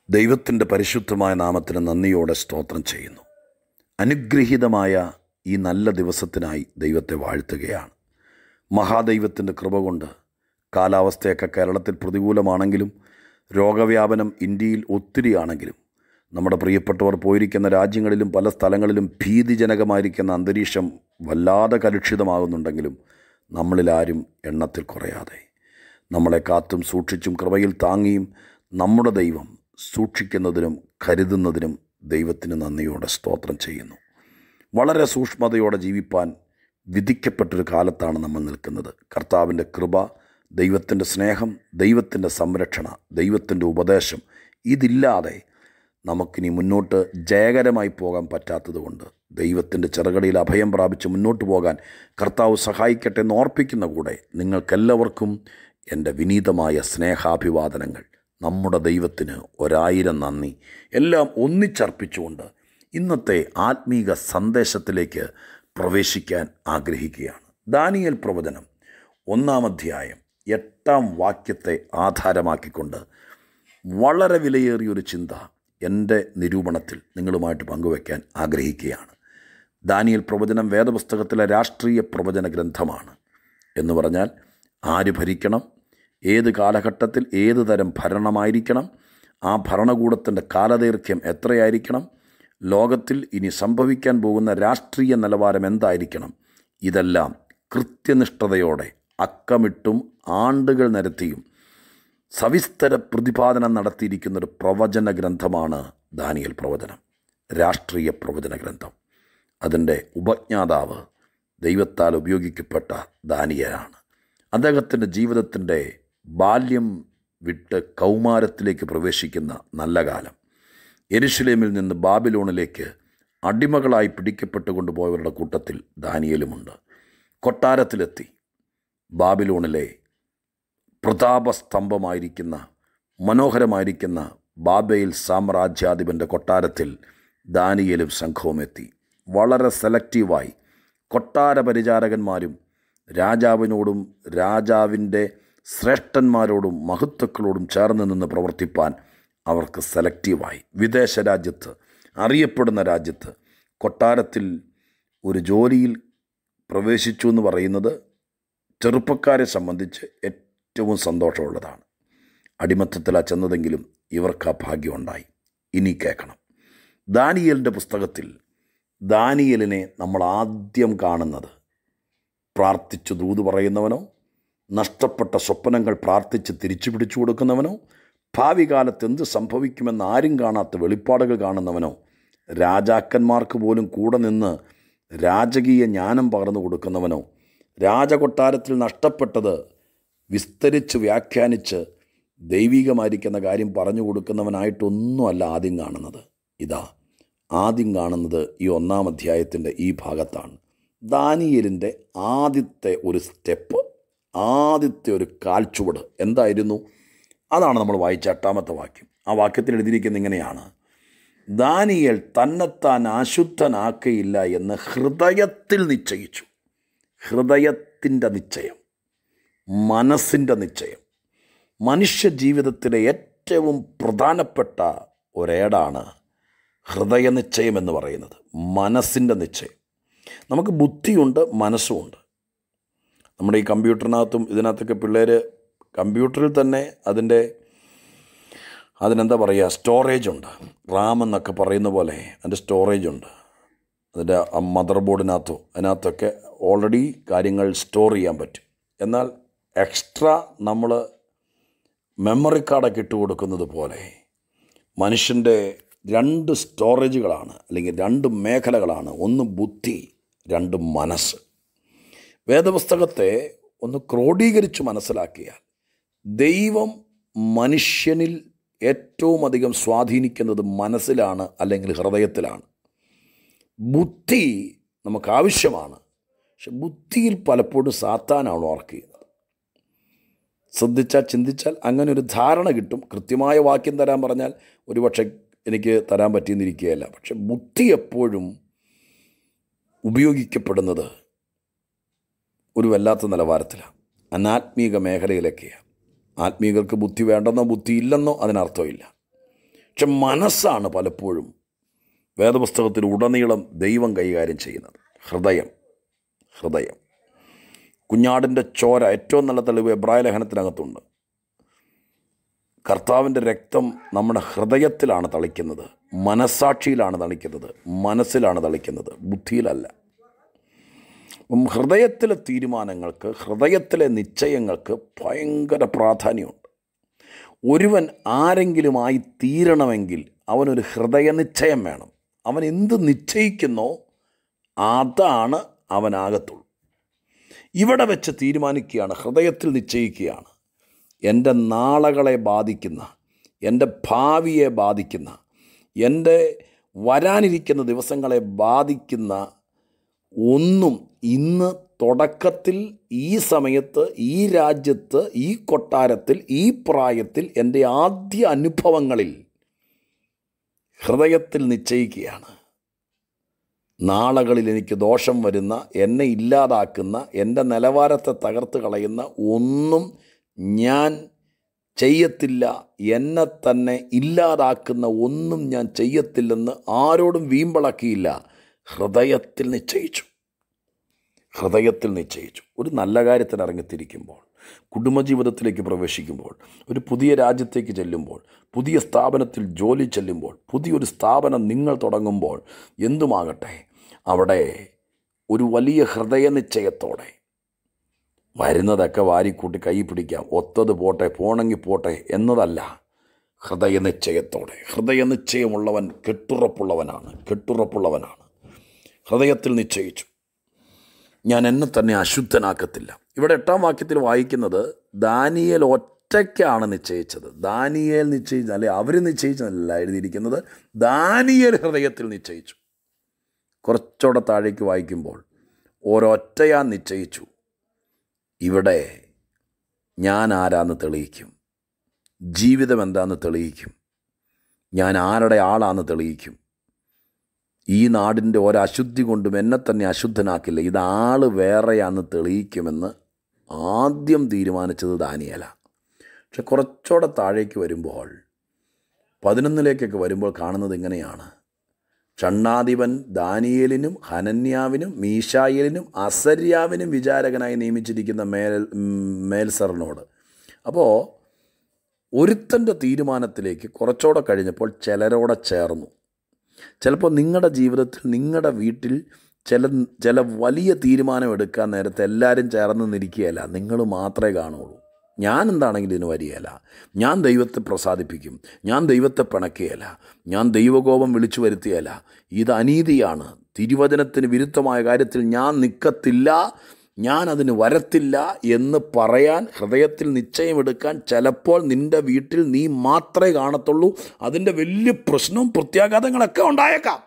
ദൈവത്തിൻ്റെ പരിശുദ്ധമായ നാമത്തിന് നന്ദിയോടെ സ്തോത്രം ചെയ്യുന്നു അനുഗ്രഹീതമായ ഈ നല്ല ദിവസത്തിനായി ദൈവത്തെ വാഴ്ത്തുകയാണ് മഹാദൈവത്തിൻ്റെ കൃപ കൊണ്ട് കാലാവസ്ഥയൊക്കെ കേരളത്തിൽ പ്രതികൂലമാണെങ്കിലും രോഗവ്യാപനം ഇന്ത്യയിൽ ഒത്തിരിയാണെങ്കിലും നമ്മുടെ പ്രിയപ്പെട്ടവർ പോയിരിക്കുന്ന രാജ്യങ്ങളിലും പല സ്ഥലങ്ങളിലും ഭീതിജനകമായിരിക്കുന്ന അന്തരീക്ഷം വല്ലാതെ കലുഷിതമാകുന്നുണ്ടെങ്കിലും നമ്മളിലാരും എണ്ണത്തിൽ കുറയാതെ നമ്മളെ കാത്തും സൂക്ഷിച്ചും കൃപയിൽ താങ്ങിയും നമ്മുടെ ദൈവം സൂക്ഷിക്കുന്നതിനും കരുതുന്നതിനും ദൈവത്തിന് നന്ദിയോടെ സ്തോത്രം ചെയ്യുന്നു വളരെ സൂക്ഷ്മതയോടെ ജീവിപ്പാൻ വിധിക്കപ്പെട്ടൊരു കാലത്താണ് നമ്മൾ നിൽക്കുന്നത് കർത്താവിൻ്റെ കൃപ ദൈവത്തിൻ്റെ സ്നേഹം ദൈവത്തിൻ്റെ സംരക്ഷണ ദൈവത്തിൻ്റെ ഉപദേശം ഇതില്ലാതെ നമുക്കിനി മുന്നോട്ട് ജയകരമായി പോകാൻ പറ്റാത്തതുകൊണ്ട് ദൈവത്തിൻ്റെ ചെറുകടിയിൽ അഭയം പ്രാപിച്ച് മുന്നോട്ട് പോകാൻ കർത്താവ് സഹായിക്കട്ടെ എന്ന് ഓർപ്പിക്കുന്ന കൂടെ നിങ്ങൾക്കെല്ലാവർക്കും എൻ്റെ വിനീതമായ സ്നേഹാഭിവാദനങ്ങൾ നമ്മുടെ ദൈവത്തിന് ഒരായിരം നന്ദി എല്ലാം ഒന്നിച്ചർപ്പിച്ചുകൊണ്ട് ഇന്നത്തെ ആത്മീക സന്ദേശത്തിലേക്ക് പ്രവേശിക്കാൻ ആഗ്രഹിക്കുകയാണ് ദാനിയൽ പ്രവചനം ഒന്നാം അധ്യായം എട്ടാം വാക്യത്തെ ആധാരമാക്കിക്കൊണ്ട് വളരെ വിലയേറിയൊരു ചിന്ത എൻ്റെ നിരൂപണത്തിൽ നിങ്ങളുമായിട്ട് പങ്കുവയ്ക്കാൻ ആഗ്രഹിക്കുകയാണ് ദാനിയൽ പ്രവചനം വേദപുസ്തകത്തിലെ രാഷ്ട്രീയ പ്രവചന ഗ്രന്ഥമാണ് എന്ന് പറഞ്ഞാൽ ആര് ഭരിക്കണം ഏത് കാലഘട്ടത്തിൽ ഏത് തരം ഭരണമായിരിക്കണം ആ ഭരണകൂടത്തിൻ്റെ കാലദൈർഘ്യം എത്രയായിരിക്കണം ലോകത്തിൽ ഇനി സംഭവിക്കാൻ പോകുന്ന രാഷ്ട്രീയ നിലവാരം എന്തായിരിക്കണം ഇതെല്ലാം കൃത്യനിഷ്ഠതയോടെ അക്കമിട്ടും ആണ്ടുകൾ നിരത്തിയും സവിസ്തര പ്രതിപാദനം നടത്തിയിരിക്കുന്നൊരു പ്രവചന ഗ്രന്ഥമാണ് ദാനിയൽ പ്രവചനം രാഷ്ട്രീയ പ്രവചന ഗ്രന്ഥം അതിൻ്റെ ഉപജ്ഞാതാവ് ദൈവത്താൽ ഉപയോഗിക്കപ്പെട്ട ദാനിയലാണ് അദ്ദേഹത്തിൻ്റെ ജീവിതത്തിൻ്റെ ബാല്യം വിട്ട് കൗമാരത്തിലേക്ക് പ്രവേശിക്കുന്ന നല്ല കാലം എരുഷലേമിൽ നിന്ന് ബാബിലോണിലേക്ക് അടിമകളായി പിടിക്കപ്പെട്ടു കൊണ്ടുപോയവരുടെ കൂട്ടത്തിൽ ദാനിയലുമുണ്ട് കൊട്ടാരത്തിലെത്തി ബാബിലോണിലെ പ്രതാപസ്തംഭമായിരിക്കുന്ന മനോഹരമായിരിക്കുന്ന ബാബയിൽ സാമ്രാജ്യാധിപൻ്റെ കൊട്ടാരത്തിൽ ദാനിയലും സംഘവും എത്തി വളരെ സെലക്റ്റീവായി കൊട്ടാര പരിചാരകന്മാരും രാജാവിനോടും രാജാവിൻ്റെ ശ്രേഷ്ഠന്മാരോടും മഹത്വക്കളോടും ചേർന്ന് നിന്ന് പ്രവർത്തിപ്പാൻ അവർക്ക് സെലക്റ്റീവായി വിദേശ രാജ്യത്ത് അറിയപ്പെടുന്ന രാജ്യത്ത് കൊട്ടാരത്തിൽ ഒരു ജോലിയിൽ പ്രവേശിച്ചു എന്ന് പറയുന്നത് ചെറുപ്പക്കാരെ സംബന്ധിച്ച് ഏറ്റവും സന്തോഷമുള്ളതാണ് അടിമത്തത്തിലാണ് ചെന്നതെങ്കിലും ഇവർക്ക് ആ ഭാഗ്യമുണ്ടായി ഇനി കേൾക്കണം ദാനിയലിൻ്റെ പുസ്തകത്തിൽ ദാനിയലിനെ നമ്മൾ ആദ്യം കാണുന്നത് പ്രാർത്ഥിച്ചു ദൂത് പറയുന്നവനോ നഷ്ടപ്പെട്ട സ്വപ്നങ്ങൾ പ്രാർത്ഥിച്ച് തിരിച്ചു പിടിച്ചു കൊടുക്കുന്നവനോ ഭാവി കാലത്ത് എന്ത് സംഭവിക്കുമെന്ന് ആരും കാണാത്ത വെളിപ്പാടുകൾ കാണുന്നവനോ രാജാക്കന്മാർക്ക് പോലും കൂടെ നിന്ന് രാജകീയ ജ്ഞാനം പകർന്നു കൊടുക്കുന്നവനോ രാജകൊട്ടാരത്തിൽ നഷ്ടപ്പെട്ടത് വിസ്തരിച്ച് വ്യാഖ്യാനിച്ച് ദൈവികമായിരിക്കുന്ന കാര്യം പറഞ്ഞു കൊടുക്കുന്നവനായിട്ടൊന്നുമല്ല ആദ്യം കാണുന്നത് ഇതാ ആദ്യം കാണുന്നത് ഈ ഒന്നാം അധ്യായത്തിൻ്റെ ഈ ഭാഗത്താണ് ദാനിയലിൻ്റെ ആദ്യത്തെ ഒരു സ്റ്റെപ്പ് ആദ്യത്തെ ഒരു കാൽച്ചുവട് എന്തായിരുന്നു അതാണ് നമ്മൾ വായിച്ച എട്ടാമത്തെ വാക്യം ആ വാക്യത്തിൽ എഴുതിയിരിക്കുന്ന ഇങ്ങനെയാണ് ദാനിയൽ തന്നെത്താൻ അശുദ്ധനാക്കയില്ല എന്ന് ഹൃദയത്തിൽ നിശ്ചയിച്ചു ഹൃദയത്തിൻ്റെ നിശ്ചയം മനസ്സിൻ്റെ നിശ്ചയം മനുഷ്യ ജീവിതത്തിലെ ഏറ്റവും പ്രധാനപ്പെട്ട ഒരേടാണ് ഹൃദയനിശ്ചയം എന്ന് പറയുന്നത് മനസ്സിൻ്റെ നിശ്ചയം നമുക്ക് ബുദ്ധിയുണ്ട് മനസ്സുമുണ്ട് നമ്മുടെ ഈ കമ്പ്യൂട്ടറിനകത്തും ഇതിനകത്തൊക്കെ പിള്ളേർ കമ്പ്യൂട്ടറിൽ തന്നെ അതിൻ്റെ അതിനെന്താ പറയുക സ്റ്റോറേജ് ഉണ്ട് റാം എന്നൊക്കെ പറയുന്ന പോലെ അതിൻ്റെ സ്റ്റോറേജ് ഉണ്ട് അതിൻ്റെ മദർ ബോർഡിനകത്തോ അതിനകത്തൊക്കെ ഓൾറെഡി കാര്യങ്ങൾ സ്റ്റോർ ചെയ്യാൻ പറ്റും എന്നാൽ എക്സ്ട്രാ നമ്മൾ മെമ്മറി കാർഡൊക്കെ ഇട്ട് കൊടുക്കുന്നത് പോലെ മനുഷ്യൻ്റെ രണ്ട് സ്റ്റോറേജുകളാണ് അല്ലെങ്കിൽ രണ്ട് മേഖലകളാണ് ഒന്ന് ബുദ്ധി രണ്ട് മനസ്സ് വേദപുസ്തകത്തെ ഒന്ന് ക്രോഡീകരിച്ച് മനസ്സിലാക്കിയാൽ ദൈവം മനുഷ്യനിൽ ഏറ്റവും അധികം സ്വാധീനിക്കുന്നത് മനസ്സിലാണ് അല്ലെങ്കിൽ ഹൃദയത്തിലാണ് ബുദ്ധി നമുക്ക് ആവശ്യമാണ് പക്ഷെ ബുദ്ധിയിൽ പലപ്പോഴും സാത്താനാണ് വർക്ക് ചെയ്യുന്നത് ശ്രദ്ധിച്ചാൽ ചിന്തിച്ചാൽ അങ്ങനെ ഒരു ധാരണ കിട്ടും കൃത്യമായ വാക്യം തരാൻ പറഞ്ഞാൽ ഒരുപക്ഷെ എനിക്ക് തരാൻ പറ്റിയെന്നിരിക്കുകയല്ല പക്ഷെ ബുദ്ധി എപ്പോഴും ഉപയോഗിക്കപ്പെടുന്നത് ഒരു വല്ലാത്ത നിലവാരത്തിലാണ് അനാത്മീക മേഖലയിലൊക്കെയാണ് ആത്മീകർക്ക് ബുദ്ധി വേണ്ടെന്നോ ബുദ്ധി ഇല്ലെന്നോ അതിനർത്ഥമില്ല പക്ഷെ മനസ്സാണ് പലപ്പോഴും വേദപുസ്തകത്തിൽ ഉടനീളം ദൈവം കൈകാര്യം ചെയ്യുന്നത് ഹൃദയം ഹൃദയം കുഞ്ഞാടിൻ്റെ ചോര ഏറ്റവും നല്ല തെളിവ് എബ്രായ ലേഖനത്തിനകത്തുണ്ട് കർത്താവിൻ്റെ രക്തം നമ്മുടെ ഹൃദയത്തിലാണ് തളിക്കുന്നത് മനസ്സാക്ഷിയിലാണ് തളിക്കുന്നത് മനസ്സിലാണ് തളിക്കുന്നത് ബുദ്ധിയിലല്ല അപ്പം ഹൃദയത്തിലെ തീരുമാനങ്ങൾക്ക് ഹൃദയത്തിലെ നിശ്ചയങ്ങൾക്ക് ഭയങ്കര പ്രാധാന്യമുണ്ട് ഒരുവൻ ആരെങ്കിലുമായി തീരണമെങ്കിൽ അവനൊരു ഹൃദയനിശ്ചയം വേണം അവൻ എന്ത് നിശ്ചയിക്കുന്നോ അതാണ് അവനാകത്തുള്ളൂ ഇവിടെ വെച്ച് തീരുമാനിക്കുകയാണ് ഹൃദയത്തിൽ നിശ്ചയിക്കുകയാണ് എൻ്റെ നാളകളെ ബാധിക്കുന്ന എൻ്റെ ഭാവിയെ ബാധിക്കുന്ന എൻ്റെ വരാനിരിക്കുന്ന ദിവസങ്ങളെ ബാധിക്കുന്ന ഒന്നും ഇന്ന് തുടക്കത്തിൽ ഈ സമയത്ത് ഈ രാജ്യത്ത് ഈ കൊട്ടാരത്തിൽ ഈ പ്രായത്തിൽ എൻ്റെ ആദ്യ അനുഭവങ്ങളിൽ ഹൃദയത്തിൽ നിശ്ചയിക്കുകയാണ് നാളകളിൽ എനിക്ക് ദോഷം വരുന്ന എന്നെ ഇല്ലാതാക്കുന്ന എൻ്റെ നിലവാരത്തെ തകർത്ത് കളയുന്ന ഒന്നും ഞാൻ ചെയ്യത്തില്ല എന്നെ തന്നെ ഇല്ലാതാക്കുന്ന ഒന്നും ഞാൻ ചെയ്യത്തില്ലെന്ന് ആരോടും വീമ്പളക്കിയില്ല ഹൃദയത്തിൽ നിശ്ചയിച്ചു ഹൃദയത്തിൽ നിശ്ചയിച്ചു ഒരു നല്ല കാര്യത്തിന് ഇറങ്ങിത്തിരിക്കുമ്പോൾ കുടുംബജീവിതത്തിലേക്ക് പ്രവേശിക്കുമ്പോൾ ഒരു പുതിയ രാജ്യത്തേക്ക് ചെല്ലുമ്പോൾ പുതിയ സ്ഥാപനത്തിൽ ജോലി ചെല്ലുമ്പോൾ പുതിയൊരു സ്ഥാപനം നിങ്ങൾ തുടങ്ങുമ്പോൾ എന്തുമാകട്ടെ അവിടെ ഒരു വലിയ ഹൃദയനിശ്ചയത്തോടെ വരുന്നതൊക്കെ വാരിക്കൂട്ടി കൈ പിടിക്കാം ഒത്തത് പോട്ടെ പോണെങ്കിൽ പോട്ടെ എന്നതല്ല ഹൃദയനിശ്ചയത്തോടെ ഹൃദയനിശ്ചയമുള്ളവൻ കെട്ടുറപ്പുള്ളവനാണ് കെട്ടുറപ്പുള്ളവനാണ് ഹൃദയത്തിൽ നിശ്ചയിച്ചു ഞാൻ എന്നെ തന്നെ അശുദ്ധനാക്കത്തില്ല ഇവിടെ എട്ടാം വാക്യത്തിൽ വായിക്കുന്നത് ദാനിയേൽ ഒറ്റയ്ക്കാണ് നിശ്ചയിച്ചത് ദാനിയേൽ നിശ്ചയിച്ച അല്ലെ അവർ നിശ്ചയിച്ചതല്ല എഴുതിയിരിക്കുന്നത് ദാനിയേൽ ഹൃദയത്തിൽ നിശ്ചയിച്ചു കുറച്ചുകൂടെ താഴേക്ക് വായിക്കുമ്പോൾ ഒരൊറ്റയാൻ നിശ്ചയിച്ചു ഇവിടെ ഞാൻ ആരാന്ന് തെളിയിക്കും ജീവിതം എന്താന്ന് തെളിയിക്കും ഞാൻ ആരുടെ ആളാന്ന് തെളിയിക്കും ഈ നാടിൻ്റെ ഒരശുദ്ധി കൊണ്ടും എന്നെ തന്നെ അശുദ്ധനാക്കില്ല ഇത് ആൾ വേറെയാന്ന് തെളിയിക്കുമെന്ന് ആദ്യം തീരുമാനിച്ചത് ദാനിയല പക്ഷെ കുറച്ചുകൂടെ താഴേക്ക് വരുമ്പോൾ പതിനൊന്നിലേക്കൊക്കെ വരുമ്പോൾ കാണുന്നത് ഇങ്ങനെയാണ് ഷണ്ണാധിപൻ ദാനിയേലിനും ഹനന്യാവിനും മീഷായേലിനും അസര്യാവിനും വിചാരകനായി നിയമിച്ചിരിക്കുന്ന മേൽ മേൽസറിനോട് അപ്പോൾ ഒരുത്തൻ്റെ തീരുമാനത്തിലേക്ക് കുറച്ചുകൂടെ കഴിഞ്ഞപ്പോൾ ചിലരോടെ ചേർന്നു ചിലപ്പോൾ നിങ്ങളുടെ ജീവിതത്തിൽ നിങ്ങളുടെ വീട്ടിൽ ചില ചില വലിയ തീരുമാനം എടുക്കാൻ നേരത്തെ എല്ലാവരും ചേർന്ന് നിൽക്കുകയല്ല നിങ്ങൾ മാത്രമേ കാണുള്ളൂ ഞാൻ എന്താണെങ്കിലും ഇതിന് വരികയല്ല ഞാൻ ദൈവത്തെ പ്രസാദിപ്പിക്കും ഞാൻ ദൈവത്തെ പിണക്കുകയല്ല ഞാൻ ദൈവകോപം വിളിച്ചു വരുത്തിയല്ല ഇത് അനീതിയാണ് തിരുവചനത്തിന് വിരുദ്ധമായ കാര്യത്തിൽ ഞാൻ നിൽക്കത്തില്ല ഞാൻ അതിന് വരത്തില്ല എന്ന് പറയാൻ ഹൃദയത്തിൽ നിശ്ചയമെടുക്കാൻ ചിലപ്പോൾ നിൻ്റെ വീട്ടിൽ നീ മാത്രമേ കാണത്തുള്ളൂ അതിൻ്റെ വലിയ പ്രശ്നവും പ്രത്യാഘാതങ്ങളൊക്കെ ഉണ്ടായേക്കാം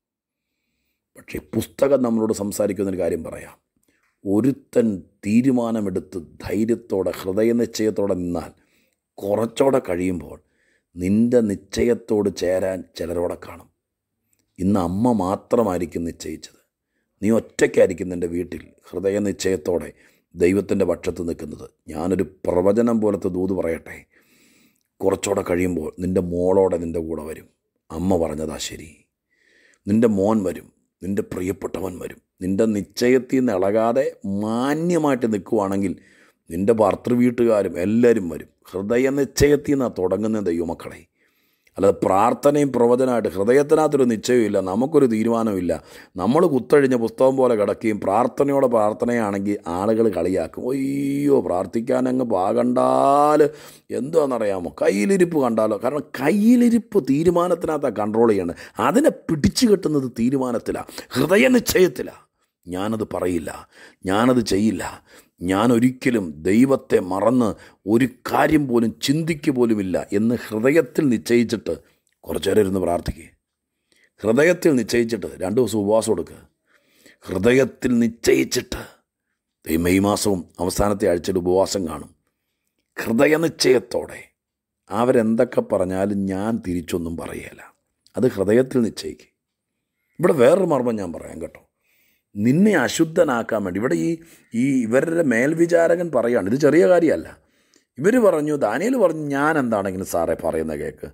പക്ഷേ പുസ്തകം നമ്മളോട് സംസാരിക്കുന്നൊരു കാര്യം പറയാം ഒരുത്തൻ തീരുമാനമെടുത്ത് ധൈര്യത്തോടെ ഹൃദയനിശ്ചയത്തോടെ നിന്നാൽ കുറച്ചോടെ കഴിയുമ്പോൾ നിൻ്റെ നിശ്ചയത്തോട് ചേരാൻ ചിലരോടെ കാണും ഇന്ന് അമ്മ മാത്രമായിരിക്കും നിശ്ചയിച്ചത് നീ ഒറ്റയ്ക്കായിരിക്കും നിൻ്റെ വീട്ടിൽ ഹൃദയനിശ്ചയത്തോടെ ദൈവത്തിൻ്റെ പക്ഷത്ത് നിൽക്കുന്നത് ഞാനൊരു പ്രവചനം പോലത്തെ ദൂത് പറയട്ടെ കുറച്ചുകൂടെ കഴിയുമ്പോൾ നിൻ്റെ മോളോടെ നിൻ്റെ കൂടെ വരും അമ്മ പറഞ്ഞതാ ശരി നിൻ്റെ മോൻ വരും നിൻ്റെ പ്രിയപ്പെട്ടവൻ വരും നിൻ്റെ നിശ്ചയത്തിൽ നിന്ന് ഇളകാതെ മാന്യമായിട്ട് നിൽക്കുവാണെങ്കിൽ നിൻ്റെ ഭർത്തൃവീട്ടുകാരും എല്ലാവരും വരും ഹൃദയ നിശ്ചയത്തിൽ നിന്നാണ് തുടങ്ങുന്ന ദൈവമക്കളെ അല്ലാതെ പ്രാർത്ഥനയും പ്രവചനമായിട്ട് ഹൃദയത്തിനകത്തൊരു നിശ്ചയമില്ല നമുക്കൊരു തീരുമാനമില്ല നമ്മൾ കുത്തഴിഞ്ഞ പുസ്തകം പോലെ കിടക്കുകയും പ്രാർത്ഥനയോടെ പ്രാർത്ഥനയാണെങ്കിൽ ആളുകൾ കളിയാക്കും അയ്യോ പ്രാർത്ഥിക്കാനങ്ങ് പാകണ്ടാൽ എന്താണെന്നറിയാമോ കയ്യിലിരിപ്പ് കണ്ടാലോ കാരണം കയ്യിലിരിപ്പ് തീരുമാനത്തിനകത്താണ് കൺട്രോൾ ചെയ്യേണ്ടത് അതിനെ പിടിച്ചു കെട്ടുന്നത് തീരുമാനത്തിലാണ് ഹൃദയനിശ്ചയത്തിലാണ് ഞാനത് പറയില്ല ഞാനത് ചെയ്യില്ല ഞാൻ ഒരിക്കലും ദൈവത്തെ മറന്ന് ഒരു കാര്യം പോലും ചിന്തിക്കുക പോലുമില്ല എന്ന് ഹൃദയത്തിൽ നിശ്ചയിച്ചിട്ട് കുറച്ചു നേരം ഇരുന്ന് പ്രാർത്ഥിക്കുക ഹൃദയത്തിൽ നിശ്ചയിച്ചിട്ട് രണ്ട് ദിവസം ഉപവാസം എടുക്കുക ഹൃദയത്തിൽ നിശ്ചയിച്ചിട്ട് ഈ മെയ് മാസവും അവസാനത്തെ ആഴ്ചയിൽ ഉപവാസം കാണും ഹൃദയനിശ്ചയത്തോടെ അവരെന്തൊക്കെ പറഞ്ഞാലും ഞാൻ തിരിച്ചൊന്നും പറയുകയില്ല അത് ഹൃദയത്തിൽ നിശ്ചയിക്കുക ഇവിടെ വേറൊരു മർമ്മം ഞാൻ പറയാം കേട്ടോ നിന്നെ അശുദ്ധനാക്കാൻ വേണ്ടി ഇവിടെ ഈ ഈ ഇവരുടെ മേൽവിചാരകൻ പറയാണ് ഇത് ചെറിയ കാര്യമല്ല ഇവർ പറഞ്ഞു ദാനിയൽ പറഞ്ഞു ഞാൻ എന്താണെങ്കിലും സാറേ പറയുന്ന കേൾക്ക്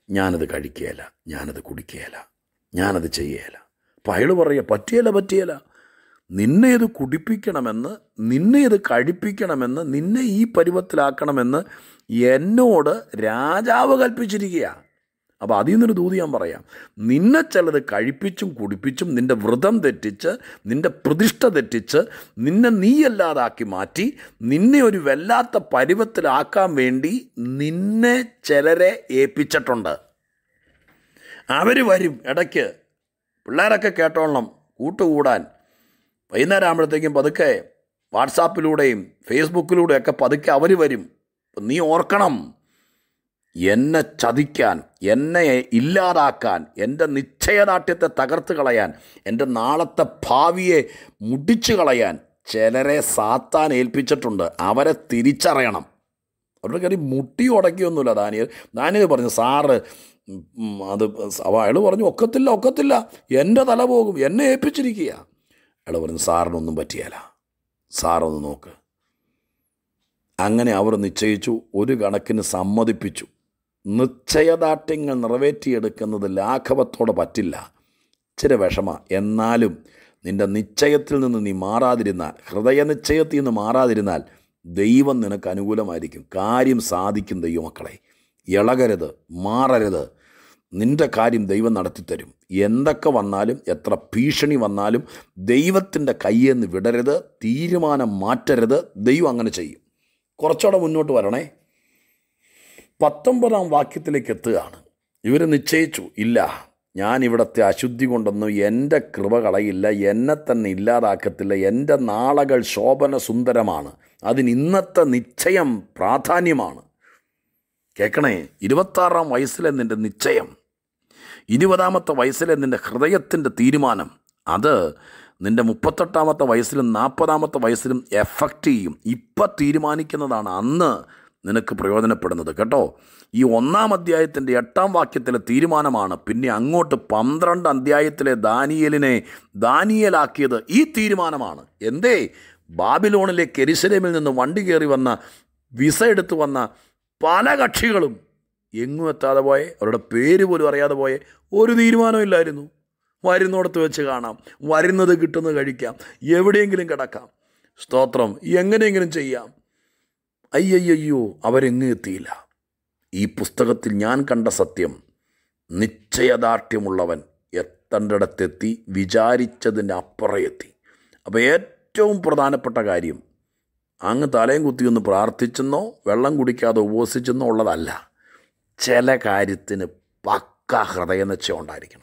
ഞാനത് കഴിക്കുകയില്ല ഞാനത് കുടിക്കുകയില്ല ഞാനത് ചെയ്യുകയില്ല അപ്പം അയാൾ പറയുക പറ്റിയല്ല പറ്റിയല്ല നിന്നെ ഇത് കുടിപ്പിക്കണമെന്ന് നിന്നെ ഇത് കഴിപ്പിക്കണമെന്ന് നിന്നെ ഈ പരുവത്തിലാക്കണമെന്ന് എന്നോട് രാജാവ് കൽപ്പിച്ചിരിക്കുക അപ്പോൾ അതിൽ നിന്നൊരു ദൂതി ഞാൻ പറയാം നിന്നെ ചിലത് കഴിപ്പിച്ചും കുടിപ്പിച്ചും നിന്റെ വ്രതം തെറ്റിച്ച് നിന്റെ പ്രതിഷ്ഠ തെറ്റിച്ച് നിന്നെ നീയല്ലാതാക്കി മാറ്റി നിന്നെ ഒരു വല്ലാത്ത പരുവത്തിലാക്കാൻ വേണ്ടി നിന്നെ ചിലരെ ഏൽപ്പിച്ചിട്ടുണ്ട് അവർ വരും ഇടയ്ക്ക് പിള്ളേരൊക്കെ കേട്ടോളണം കൂട്ടുകൂടാൻ വൈകുന്നേരം ആകുമ്പോഴത്തേക്കും പതുക്കെ വാട്സാപ്പിലൂടെയും ഫേസ്ബുക്കിലൂടെയൊക്കെ പതുക്കെ അവർ വരും അപ്പം നീ ഓർക്കണം എന്നെ ചതിക്കാൻ എന്നെ ഇല്ലാതാക്കാൻ എൻ്റെ നിശ്ചയദാർഢ്യത്തെ തകർത്ത് കളയാൻ എൻ്റെ നാളത്തെ ഭാവിയെ മുടിച്ചു കളയാൻ ചിലരെ സാത്താൻ ഏൽപ്പിച്ചിട്ടുണ്ട് അവരെ തിരിച്ചറിയണം അവരുടെ കാര്യം മുട്ടി ഉടക്കിയൊന്നുമില്ല ദാനിയൽ ദാനിയൽ പറഞ്ഞു സാറ് ഉം, അത് അയാൾ പറഞ്ഞു ഒക്കത്തില്ല ഒക്കത്തില്ല എൻ്റെ തല പോകും എന്നെ ഏൽപ്പിച്ചിരിക്കുക അയാൾ പറഞ്ഞു സാറിനൊന്നും പറ്റിയല്ല സാറൊന്ന് നോക്ക് അങ്ങനെ അവർ നിശ്ചയിച്ചു ഒരു കണക്കിന് സമ്മതിപ്പിച്ചു നിശ്ചയദാർഢ്യങ്ങൾ നിറവേറ്റിയെടുക്കുന്നത് ലാഘവത്തോടെ പറ്റില്ല ഇച്ചിരി വിഷമ എന്നാലും നിന്റെ നിശ്ചയത്തിൽ നിന്ന് നീ മാറാതിരുന്നാൽ ഹൃദയനിശ്ചയത്തിൽ നിന്ന് മാറാതിരുന്നാൽ ദൈവം നിനക്ക് അനുകൂലമായിരിക്കും കാര്യം സാധിക്കും ദൈവമക്കളെ ഇളകരുത് മാറരുത് നിന്റെ കാര്യം ദൈവം നടത്തിത്തരും എന്തൊക്കെ വന്നാലും എത്ര ഭീഷണി വന്നാലും ദൈവത്തിൻ്റെ കയ്യിൽ നിന്ന് വിടരുത് തീരുമാനം മാറ്റരുത് ദൈവം അങ്ങനെ ചെയ്യും കുറച്ചുകൂടെ മുന്നോട്ട് വരണേ പത്തൊമ്പതാം വാക്യത്തിലേക്ക് എത്തുകയാണ് ഇവർ നിശ്ചയിച്ചു ഇല്ല ഞാൻ ഇവിടുത്തെ അശുദ്ധി കൊണ്ടൊന്നും എൻ്റെ കൃപ കളയില്ല എന്നെ തന്നെ ഇല്ലാതാക്കത്തില്ല എൻ്റെ നാളകൾ ശോഭന സുന്ദരമാണ് അതിന് ഇന്നത്തെ നിശ്ചയം പ്രാധാന്യമാണ് കേൾക്കണേ ഇരുപത്താറാം വയസ്സിലെ നിൻ്റെ നിശ്ചയം ഇരുപതാമത്തെ വയസ്സിലെ നിൻ്റെ ഹൃദയത്തിൻ്റെ തീരുമാനം അത് നിൻ്റെ മുപ്പത്തെട്ടാമത്തെ വയസ്സിലും നാൽപ്പതാമത്തെ വയസ്സിലും എഫക്റ്റ് ചെയ്യും ഇപ്പം തീരുമാനിക്കുന്നതാണ് അന്ന് നിനക്ക് പ്രയോജനപ്പെടുന്നത് കേട്ടോ ഈ ഒന്നാം അധ്യായത്തിൻ്റെ എട്ടാം വാക്യത്തിലെ തീരുമാനമാണ് പിന്നെ അങ്ങോട്ട് പന്ത്രണ്ട് അധ്യായത്തിലെ ദാനിയലിനെ ദാനിയലാക്കിയത് ഈ തീരുമാനമാണ് എന്തേ ബാബിലോണിലെ കെരിശലേമിൽ നിന്ന് വണ്ടി കയറി വന്ന വിസ എടുത്തു വന്ന പല കക്ഷികളും എങ്ങും എത്താതെ പോയെ അവരുടെ പേര് പോലും അറിയാതെ പോയെ ഒരു തീരുമാനമില്ലായിരുന്നു വരുന്നിടത്ത് വെച്ച് കാണാം വരുന്നത് കിട്ടുന്നത് കഴിക്കാം എവിടെയെങ്കിലും കിടക്കാം സ്തോത്രം എങ്ങനെയെങ്കിലും ചെയ്യാം അയ്യയ്യോ അവരെങ്ങും എത്തിയില്ല ഈ പുസ്തകത്തിൽ ഞാൻ കണ്ട സത്യം നിശ്ചയദാർഢ്യമുള്ളവൻ എത്തേണ്ടിടത്തെത്തി വിചാരിച്ചതിൻ്റെ അപ്പുറം എത്തി അപ്പോൾ ഏറ്റവും പ്രധാനപ്പെട്ട കാര്യം അങ്ങ് തലയും കുത്തിയൊന്ന് പ്രാർത്ഥിച്ചെന്നോ വെള്ളം കുടിക്കാതെ ഉപവസിച്ചെന്നോ ഉള്ളതല്ല ചില കാര്യത്തിന് പക്ക ഹൃദയനിശ്ചയം ഉണ്ടായിരിക്കണം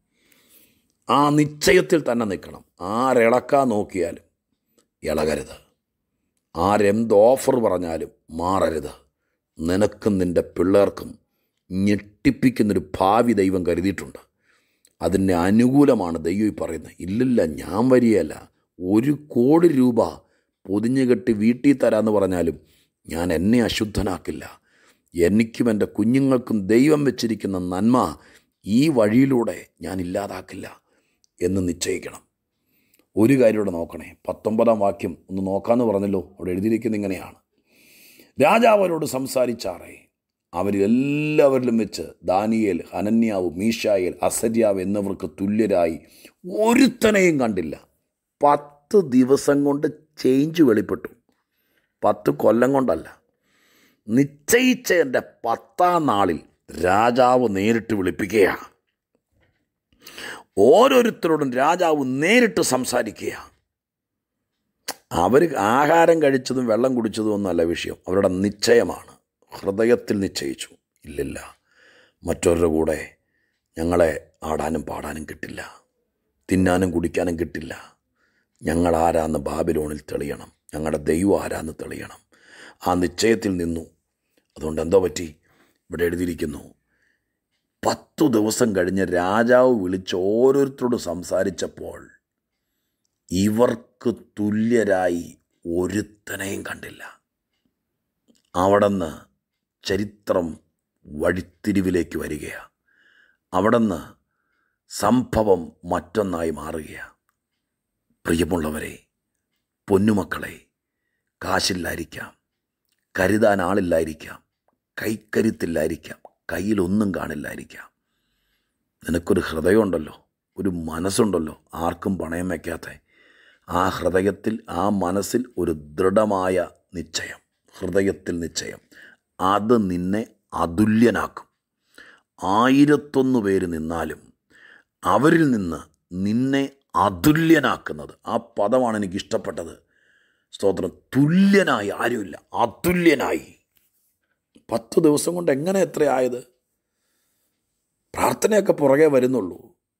ആ നിശ്ചയത്തിൽ തന്നെ നിൽക്കണം ആരിളക്കാൻ നോക്കിയാലും ഇളകരുത് ആരെന്ത് ഓഫർ പറഞ്ഞാലും മാറരുത് നിനക്കും നിൻ്റെ പിള്ളേർക്കും ഞെട്ടിപ്പിക്കുന്നൊരു ഭാവി ദൈവം കരുതിയിട്ടുണ്ട് അതിന് അനുകൂലമാണ് ദൈവം ഈ പറയുന്നത് ഇല്ലില്ല ഞാൻ വരികയല്ല ഒരു കോടി രൂപ പൊതിഞ്ഞു കെട്ടി വീട്ടിൽ തരാമെന്ന് പറഞ്ഞാലും ഞാൻ എന്നെ അശുദ്ധനാക്കില്ല എനിക്കും എൻ്റെ കുഞ്ഞുങ്ങൾക്കും ദൈവം വെച്ചിരിക്കുന്ന നന്മ ഈ വഴിയിലൂടെ ഞാൻ ഇല്ലാതാക്കില്ല എന്ന് നിശ്ചയിക്കണം ഒരു കാര്യം ഇവിടെ നോക്കണേ പത്തൊമ്പതാം വാക്യം ഒന്ന് നോക്കാമെന്ന് പറഞ്ഞല്ലോ അവിടെ എഴുതിയിരിക്കുന്നത് ഇങ്ങനെയാണ് രാജാവ് അവരോട് സംസാരിച്ചാറേ അവരിൽ എല്ലാവരിലും വെച്ച് ദാനിയേൽ ഹനന്യാവ് മീഷായേൽ അസര്യാവ് എന്നിവർക്ക് തുല്യരായി ഒരുത്തനെയും കണ്ടില്ല പത്ത് ദിവസം കൊണ്ട് ചേഞ്ച് വെളിപ്പെട്ടു പത്ത് കൊല്ലം കൊണ്ടല്ല നിശ്ചയിച്ച എൻ്റെ പത്താം നാളിൽ രാജാവ് നേരിട്ട് വിളിപ്പിക്കുകയാണ് ഓരോരുത്തരോടും രാജാവ് നേരിട്ട് സംസാരിക്കുക അവർ ആഹാരം കഴിച്ചതും വെള്ളം കുടിച്ചതും ഒന്നല്ല വിഷയം അവരുടെ നിശ്ചയമാണ് ഹൃദയത്തിൽ നിശ്ചയിച്ചു ഇല്ലില്ല മറ്റവരുടെ കൂടെ ഞങ്ങളെ ആടാനും പാടാനും കിട്ടില്ല തിന്നാനും കുടിക്കാനും കിട്ടില്ല ഞങ്ങൾ ആരാന്ന് ബാബിലോണിൽ തെളിയണം ഞങ്ങളുടെ ദൈവം ആരാന്ന് തെളിയണം ആ നിശ്ചയത്തിൽ നിന്നു അതുകൊണ്ട് എന്തോ പറ്റി ഇവിടെ എഴുതിയിരിക്കുന്നു പത്തു ദിവസം കഴിഞ്ഞ് രാജാവ് വിളിച്ച് ഓരോരുത്തരോട് സംസാരിച്ചപ്പോൾ ഇവർക്ക് തുല്യരായി ഒരുത്തനെയും കണ്ടില്ല അവിടുന്ന് ചരിത്രം വഴിത്തിരിവിലേക്ക് വരികയാണ് അവിടുന്ന് സംഭവം മറ്റൊന്നായി മാറുകയാണ് പ്രിയമുള്ളവരെ പൊന്നുമക്കളെ കാശില്ലായിരിക്കാം കരുതാൻ ആളില്ലായിരിക്കാം കൈക്കരുത്തില്ലായിരിക്കാം കയ്യിലൊന്നും കാണില്ലായിരിക്കാം നിനക്കൊരു ഹൃദയമുണ്ടല്ലോ ഒരു മനസ്സുണ്ടല്ലോ ആർക്കും പണയം വയ്ക്കാത്ത ആ ഹൃദയത്തിൽ ആ മനസ്സിൽ ഒരു ദൃഢമായ നിശ്ചയം ഹൃദയത്തിൽ നിശ്ചയം അത് നിന്നെ അതുല്യനാക്കും ആയിരത്തൊന്ന് പേര് നിന്നാലും അവരിൽ നിന്ന് നിന്നെ അതുല്യനാക്കുന്നത് ആ പദമാണ് എനിക്ക് ഇഷ്ടപ്പെട്ടത് സ്തോത്രം തുല്യനായി ആരുമില്ല അതുല്യനായി പത്ത് ദിവസം കൊണ്ട് എങ്ങനെ എത്രയായത് പ്രാർത്ഥനയൊക്കെ പുറകെ വരുന്നുള്ളൂ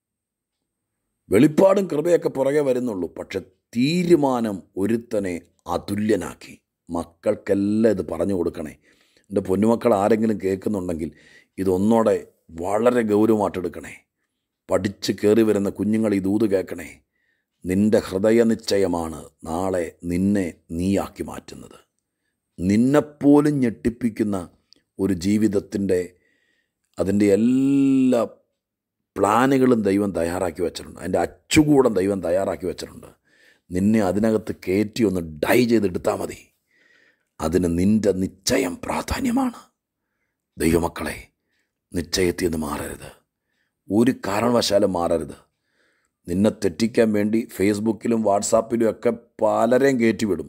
വെളിപ്പാടും കൃപയൊക്കെ പുറകെ വരുന്നുള്ളൂ പക്ഷെ തീരുമാനം ഒരുത്തനെ അതുല്യനാക്കി മക്കൾക്കെല്ലാം ഇത് പറഞ്ഞു കൊടുക്കണേ എൻ്റെ പൊന്നുമക്കൾ ആരെങ്കിലും കേൾക്കുന്നുണ്ടെങ്കിൽ ഇതൊന്നോടെ വളരെ ഗൗരവമായിട്ടെടുക്കണേ പഠിച്ച് കയറി വരുന്ന കുഞ്ഞുങ്ങൾ ഈ ദൂത് കേൾക്കണേ നിൻ്റെ ഹൃദയനിശ്ചയമാണ് നാളെ നിന്നെ നീയാക്കി മാറ്റുന്നത് നിന്നെപ്പോലും ഞെട്ടിപ്പിക്കുന്ന ഒരു ജീവിതത്തിൻ്റെ അതിൻ്റെ എല്ലാ പ്ലാനുകളും ദൈവം തയ്യാറാക്കി വെച്ചിട്ടുണ്ട് അതിൻ്റെ അച്ചുകൂടം ദൈവം തയ്യാറാക്കി വെച്ചിട്ടുണ്ട് നിന്നെ അതിനകത്ത് കയറ്റി ഒന്ന് ഡൈ ചെയ്തെടുത്താൽ മതി അതിന് നിൻ്റെ നിശ്ചയം പ്രാധാന്യമാണ് ദൈവമക്കളെ നിശ്ചയത്തിൽ നിന്ന് മാറരുത് ഒരു കാരണവശാലും മാറരുത് നിന്നെ തെറ്റിക്കാൻ വേണ്ടി ഫേസ്ബുക്കിലും വാട്സാപ്പിലും ഒക്കെ പലരെയും കയറ്റിവിടും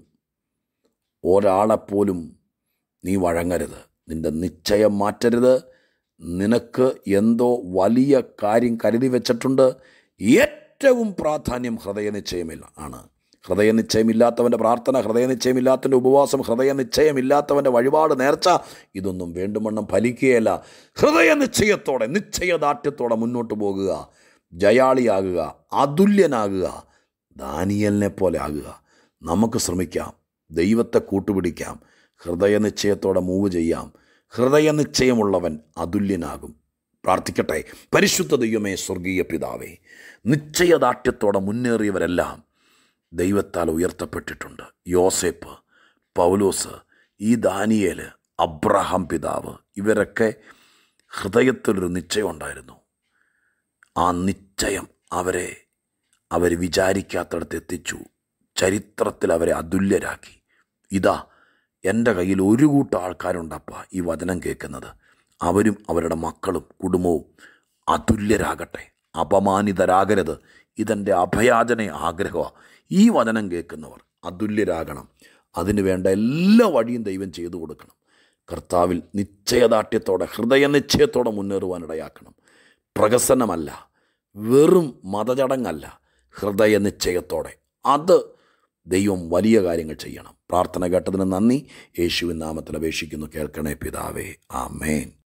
ഒരാളെപ്പോലും നീ വഴങ്ങരുത് നിൻ്റെ നിശ്ചയം മാറ്റരുത് നിനക്ക് എന്തോ വലിയ കാര്യം കരുതി വെച്ചിട്ടുണ്ട് ഏറ്റവും പ്രാധാന്യം ഹൃദയനിശ്ചയമില്ല ആണ് ഹൃദയനിശ്ചയമില്ലാത്തവൻ്റെ പ്രാർത്ഥന ഹൃദയനിശ്ചയമില്ലാത്തവൻ്റെ ഉപവാസം ഹൃദയനിശ്ചയമില്ലാത്തവൻ്റെ വഴിപാട് നേർച്ച ഇതൊന്നും വേണ്ടുമണ്ണം ഫലിക്കുകയല്ല ഹൃദയനിശ്ചയത്തോടെ നിശ്ചയദാർഢ്യത്തോടെ മുന്നോട്ട് പോകുക ജയാളിയാകുക അതുല്യനാകുക ദാനിയലിനെ പോലെ ആകുക നമുക്ക് ശ്രമിക്കാം ദൈവത്തെ കൂട്ടുപിടിക്കാം ഹൃദയനിശ്ചയത്തോടെ മൂവ് ചെയ്യാം ഹൃദയനിശ്ചയമുള്ളവൻ അതുല്യനാകും പ്രാർത്ഥിക്കട്ടെ പരിശുദ്ധ ദൈവമേ സ്വർഗീയ പിതാവേ നിശ്ചയദാർഢ്യത്തോടെ മുന്നേറിയവരെല്ലാം ദൈവത്താൽ ഉയർത്തപ്പെട്ടിട്ടുണ്ട് യോസേപ്പ് പൗലോസ് ഈ ദാനിയേല് അബ്രഹാം പിതാവ് ഇവരൊക്കെ ഹൃദയത്തിലൊരു നിശ്ചയം ഉണ്ടായിരുന്നു ആ നിശ്ചയം അവരെ അവർ വിചാരിക്കാത്തടത്ത് എത്തിച്ചു ചരിത്രത്തിൽ അവരെ അതുല്യരാക്കി ഇതാ എൻ്റെ കയ്യിൽ ഒരു കൂട്ടം ആൾക്കാരുണ്ടപ്പ ഈ വചനം കേൾക്കുന്നത് അവരും അവരുടെ മക്കളും കുടുംബവും അതുല്യരാകട്ടെ അപമാനിതരാകരുത് ഇതെൻ്റെ അഭയാചന ആഗ്രഹമാണ് ഈ വചനം കേൾക്കുന്നവർ അതുല്യരാകണം അതിന് വേണ്ട എല്ലാ വഴിയും ദൈവം ചെയ്തു കൊടുക്കണം കർത്താവിൽ നിശ്ചയദാർഢ്യത്തോടെ ഹൃദയനിശ്ചയത്തോടെ മുന്നേറുവാനിടയാക്കണം പ്രഹസനമല്ല വെറും മതചടങ്ങല്ല ഹൃദയനിശ്ചയത്തോടെ അത് ദൈവം വലിയ കാര്യങ്ങൾ ചെയ്യണം പ്രാർത്ഥന കേട്ടതിന് നന്ദി യേശുവിൻ നാമത്തിൽ അപേക്ഷിക്കുന്നു കേൾക്കണേ പിതാവേ ആമേൻ